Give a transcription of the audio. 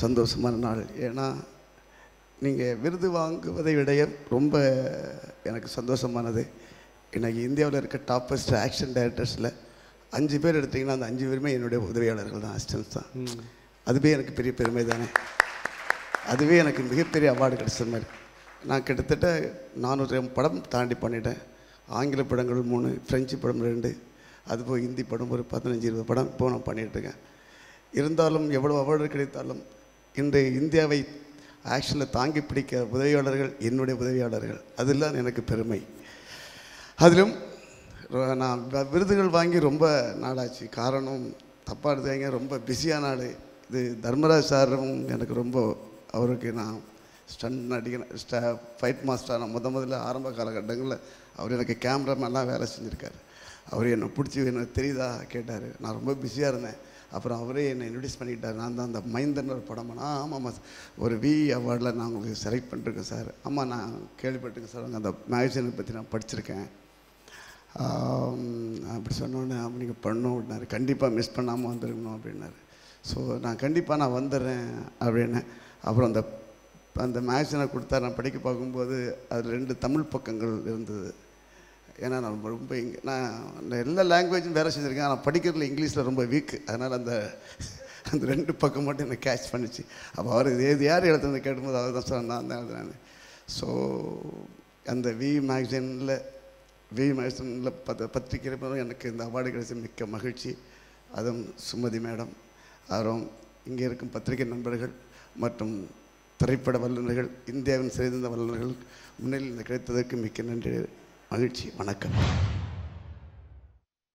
சந்தோஷமான நாள் ஏன்னா நீங்கள் விருது வாங்குவதை விட ரொம்ப எனக்கு சந்தோஷமானது இன்னைக்கு இந்தியாவில் இருக்க டாப்பஸ்ட் ஆக்ஷன் டைரக்டர்ஸில் அஞ்சு பேர் எடுத்தீங்கன்னா அந்த அஞ்சு பேருமே என்னுடைய உதவியாளர்கள் தான் அசிஸ்டன்ஸ் தான் அதுவே எனக்கு பெரிய பெருமை தானே அதுவே எனக்கு மிகப்பெரிய அவார்டு கிடைச்ச மாதிரி நான் கிட்டத்தட்ட நானூறு படம் தாண்டி பண்ணிட்டேன் ஆங்கில படங்கள் மூணு ஃப்ரெஞ்சு படம் ரெண்டு அதுபோல் ஹிந்தி படம் ஒரு பதினஞ்சு இருபது படம் இப்போ நான் பண்ணிகிட்ருக்கேன் இருந்தாலும் எவ்வளோ அவார்டு கிடைத்தாலும் இன்று இந்தியாவை ஆக்ஷனில் தாங்கி பிடிக்க உதவியாளர்கள் என்னுடைய உதவியாளர்கள் அதெல்லாம் எனக்கு பெருமை அதிலும் ரொ- நான் வ- விருதுகள் வாங்கி ரொம்ப நாளாச்சு காரணம் தப்பாக எடுத்தாங்க ரொம்ப பிஸியான நாள் இது தர்மராஜ் சாரும் எனக்கு ரொம்ப அவருக்கு நான் ஸ்டன் நடிகர் ஸ்ட ஃபைட் மாஸ்டர் நான் முத முதல்ல ஆரம்ப காலகட்டங்களில் அவர் எனக்கு கேமராமேன்லாம் வேலை செஞ்சுருக்காரு அவர் என்னை பிடிச்சி எனக்கு தெரியுதா கேட்டார் நான் ரொம்ப பிஸியாக இருந்தேன் அப்புறம் அவரே என்னை இன்ட்ரடியூஸ் பண்ணிக்கிட்டார் நான் தான் அந்த மைந்தன் ஒரு படம் பண்ணேன் ஆமாம் ஒரு வி அவார்டில் நான் உங்களுக்கு செலக்ட் பண்ணிருக்கேன் சார் ஆமாம் நான் கேள்விப்பட்டிருக்கேன் சார் அந்த மேகசினை பற்றி நான் படிச்சிருக்கேன் ஆம், அப்படி சொன்னோன்னே நீங்கள் பண்ணணும் அப்படின்னாரு கண்டிப்பாக மிஸ் பண்ணாமல் வந்துருக்கணும் அப்படின்னாரு ஸோ நான் கண்டிப்பாக நான் வந்துடுறேன் அப்படின்னேன் அப்புறம் அந்த அந்த மேக்சினை கொடுத்தா நான் படிக்க பார்க்கும்போது அது ரெண்டு தமிழ் பக்கங்கள் இருந்தது ஏன்னா நான் ரொம்ப- ரொம்ப இங்க நான் நான் எல்லா லாங்குவேஜும் வேலை செஞ்சுருக்கேன் ஆனால் படிக்கிறதுல இங்கிலீஷில் ரொம்ப வீக் அதனால் அந்த அந்த ரெண்டு பக்கம் மட்டும் என்னை கேட்ச் பண்ணிச்சு அப்போ அவர் இது இது யார் எழுதுனது கேட்டும்போது அவர் தான் சொன்னார் நான் தான் எழுதுனேன் ஸோ அந்த வி மேக்சினில் வி மேக்சினில் பத்த பத்திரிக்கை மூலம் எனக்கு இந்த அவார்டு கிடைச்ச மிக்க மகிழ்ச்சி அதுவும் சுமதி மேடம் அப்புறம் இங்கே இருக்கும் பத்திரிகை நண்பர்கள் மற்றும் திரைப்பட வல்லுநர்கள் இந்தியாவின் சிறந்த வல்லுநர்கள் முன்னிலையில் இந்த கிடைத்ததற்கு மிக்க நன்றி மகிழ்ச்சி வணக்கம்